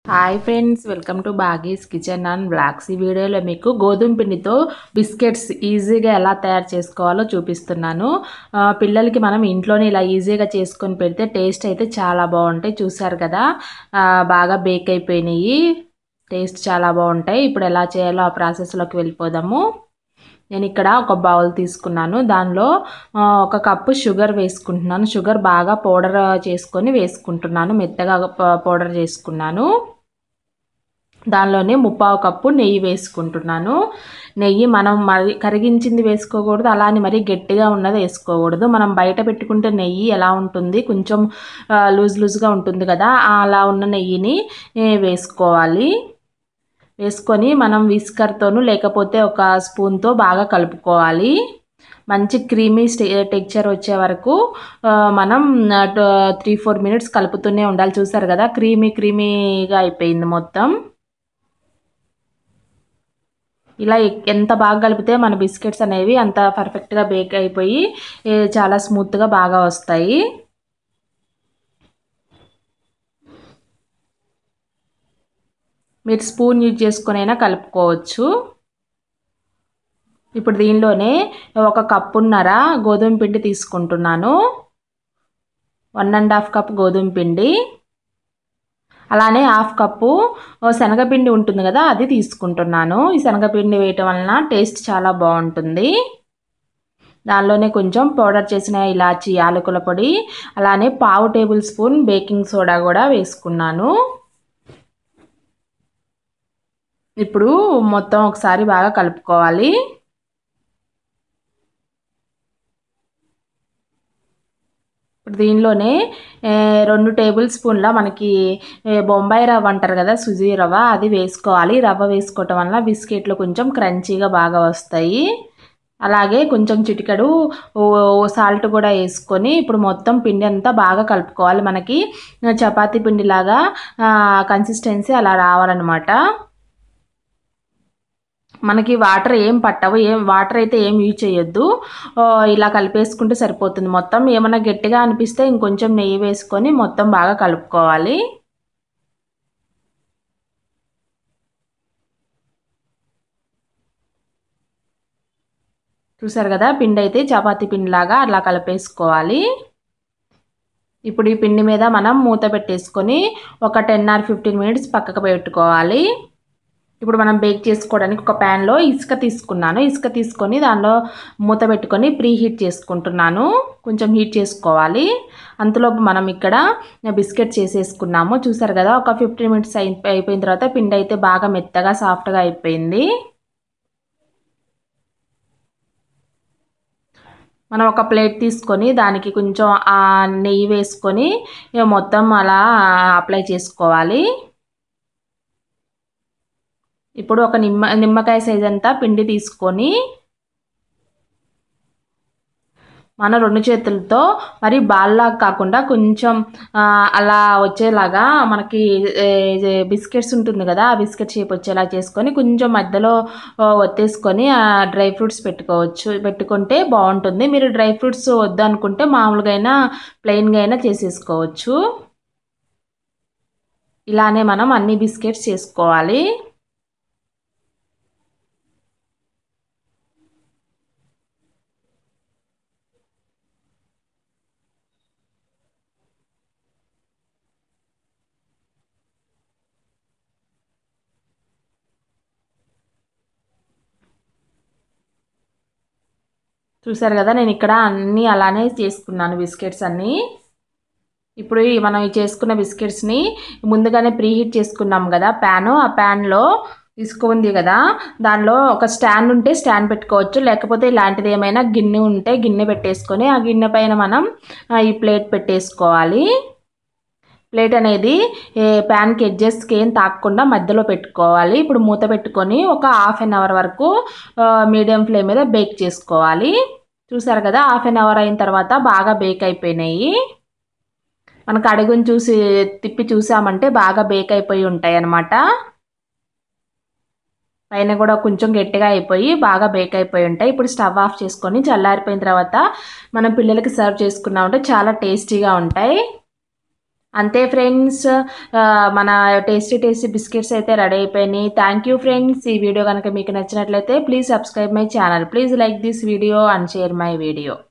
hi friends welcome to బాగీస్ kitchen and blogs ఈ వీడియోలో మీకు గోధుమ పిండితో బిస్కెట్స్ ఈజీగా ఎలా తయారు చేసుకోవాలో చూపిస్తున్నాను ఆ, పిల్లలకి మనం ఇంట్లోనే ఇలా ఈజీగా చేసుకొని పెడితే టేస్ట్ అయితే చాలా బాగుంటాయి చూసారు కదా ఆ, బాగా బేక్ అయిపోయినాయి టేస్ట్ చాలా బాగుంటాయి ఇప్పుడు ఎలా చేయాలో ఆ ప్రాసెస్లోకి వెళ్ళిపోదాము నేను ఇక్కడ ఒక బౌల్ తీసుకున్నాను దానిలో ఆ, ఒక కప్పు షుగర్ వేసుకుంటున్నాను షుగర్ బాగా పౌడర్ చేసుకొని వేసుకుంటున్నాను మెత్తగా ప- పౌడర్ చేసుకున్నాను దానిలోనే ముప్పావు కప్పు నెయ్యి వేసుకుంటున్నాను నెయ్యి మనం మరి కరిగించింది వేసుకోకూడదు అలానే మరి గట్టిగా ఉన్నది వేసుకోకూడదు మనం బయట పెట్టుకుంటే నెయ్యి ఎలా ఉంటుంది కొంచెం ఆ, లూజ్ లూజ్గా ఉంటుంది కదా ఆ అలా ఉన్న నెయ్యిని ఏ, వేసుకోవాలి వేసుకొని మనం విస్కర్తోనూ లేకపోతే ఒక స్పూన్తో బాగా కలుపుకోవాలి మంచి క్రీమీ టెక్చర్ వచ్చే వరకు ఆ, మనం త్రీ ఫోర్ మినిట్స్ కలుపుతూనే ఉండాలి చూసారు కదా క్రీమీ క్రీమీగా అయిపోయింది మొత్తం ఇలా ఎ- ఎంత బాగా కలిపితే మన బిస్కెట్స్ అనేవి అంత పర్ఫెక్ట్గా బేక్ అయిపోయి ఏ, చాలా స్మూత్గా బాగా వస్తాయి మీరు స్పూన్ యూజ్ చేసుకొని అయినా కలుపుకోవచ్చు ఇప్పుడు దీనిలోనే ఒక కప్పున్నర గోధుమ పిండి తీసుకుంటున్నాను వన్ అండ్ హాఫ్ కప్ గోధుమ పిండి అలానే హాఫ్ కప్పు ఓ శనగపిండి ఉంటుంది కదా అది తీసుకుంటున్నాను ఈ శనగపిండి వేయటం వలన టేస్ట్ చాలా బాగుంటుంది దానిలోనే కొంచెం పౌడర్ చేసిన ఇలాచి యాలకుల పొడి అలానే పావు టేబుల్ స్పూన్ బేకింగ్ సోడా కూడా వేసుకున్నాను ఇప్పుడు మొత్తం ఒకసారి బాగా కలుపుకోవాలి ఇప్పుడు దీనిలోనే ఏ, రెండు టేబుల్ స్పూన్ల మనకి ఏ, బొంబాయి రవ్వ అంటారు కదా సుజీ రవ్వ అది వేసుకోవాలి రవ్వ వేసుకోవటం వల్ల బిస్కెట్లు కొంచెం క్రంచీగా బాగా వస్తాయి అలాగే కొంచెం చిటికెడు సాల్ట్ కూడా వేసుకొని ఇప్పుడు మొత్తం పిండి అంతా బాగా కలుపుకోవాలి మనకి చపాతీ పిండిలాగా కన్సిస్టెన్సీ అలా రావాలన్నమాట మనకి వాటర్ ఏం పట్టవు ఏం వాటర్ అయితే ఏం యూజ్ చేయొద్దు ఆ, ఇలా కలిపేసుకుంటే సరిపోతుంది మొత్తం ఏమైనా గట్టిగా అనిపిస్తే ఇంకొంచెం నెయ్యి వేసుకొని మొత్తం బాగా కలుపుకోవాలి చూసారు కదా పిండి అయితే చపాతీ పిండిలాగా అలా కలిపేసుకోవాలి ఇప్పుడు ఈ పిండి మీద మనం మూత పెట్టేసుకొని ఒక టెన్ ఆర్ ఫిఫ్టీన్ మినిట్స్ పక్కకు పెట్టుకోవాలి ఇప్పుడు మనం బేక్ చేసుకోవడానికి ఒక ప్యాన్లో ఇసుక తీసుకున్నాను ఇసుక తీసుకొని దానిలో మూత పెట్టుకొని ప్రీ హీట్ చేసుకుంటున్నాను కొంచెం హీట్ చేసుకోవాలి అంతలోపు మనం ఇక్కడ బిస్కెట్ చేసేసుకున్నాము చూసారు కదా ఒక ఫిఫ్టీన్ మినిట్స్ అయి అయిపోయిన తర్వాత పిండి అయితే బాగా మెత్తగా సాఫ్ట్గా అయిపోయింది మనం ఒక ప్లేట్ తీసుకొని దానికి కొంచెం ఆ నెయ్యి వేసుకొని ఇక మొత్తం అలా అప్లై చేసుకోవాలి ఇప్పుడు ఒక నిమ్మ నిమ్మకాయ సైజ్ అంతా పిండి తీసుకొని మన రెండు చేతులతో మరి బాల్లా కాకుండా కొంచెం ఆ, అలా వచ్చేలాగా మనకి ఏ, బిస్కెట్స్ ఉంటుంది కదా ఆ బిస్కెట్ షేప్ వచ్చేలా చేసుకొని కొంచెం మధ్యలో ఆ, ఒత్తేసుకొని ఆ డ్రై ఫ్రూట్స్ పెట్టుకోవచ్చు పెట్టుకుంటే బాగుంటుంది మీరు డ్రై ఫ్రూట్స్ వద్దు అనుకుంటే మామూలుగా అయినా ప్లెయిన్గా అయినా చేసేసుకోవచ్చు ఇలానే మనం అన్ని బిస్కెట్స్ చేసుకోవాలి చూసారు కదా నేను ఇక్కడ అన్నీ అలానే చేసుకున్నాను బిస్కెట్స్ అన్నీ ఇప్పుడు ఈ మనం ఈ చేసుకున్న బిస్కెట్స్ని ముందుగానే ప్రీ హీట్ చేసుకున్నాం కదా ప్యాను ఆ ప్యాన్లో ఇసుక ఉంది కదా దానిలో ఒక స్టాండ్ ఉంటే స్టాండ్ పెట్టుకోవచ్చు లేకపోతే ఇలాంటిది ఏమైనా గిన్నె ఉంటే గిన్నె పెట్టేసుకొని ఆ గిన్నె పైన మనం ఆ, ఈ ప్లేట్ పెట్టేసుకోవాలి ప్లేట్ అనేది ఏ ప్యాన్కి ఎడ్జెస్కి ఏం తాకకుండా మధ్యలో పెట్టుకోవాలి ఇప్పుడు మూత పెట్టుకొని ఒక హాఫ్ అన్ అవర్ వరకు మీడియం ఫ్లేమ్ మీద బేక్ చేసుకోవాలి చూసారు కదా హాఫ్ అన్ అవర్ అయిన తర్వాత బాగా బేక్ అయిపోయినాయి మనకు అడుగుని చూసి తిప్పి చూసామంటే బాగా బేక్ అయిపోయి ఉంటాయి అన్నమాట పైన కూడా కొంచెం గట్టిగా అయిపోయి బాగా బేక్ అయిపోయి ఉంటాయి ఇప్పుడు స్టవ్ ఆఫ్ చేసుకొని చల్లారిపోయిన తర్వాత మనం పిల్లలకి సర్వ్ చేసుకున్నామంటే చాలా టేస్టీగా ఉంటాయి అంతే ఫ్రెండ్స్ ఆ, మన టేస్టీ టేస్టీ బిస్కెట్స్ అయితే రెడీ అయిపోయినాయి థ్యాంక్ యూ ఫ్రెండ్స్ ఈ వీడియో కనుక మీకు నచ్చినట్లయితే please subscribe my channel please like this video and share my video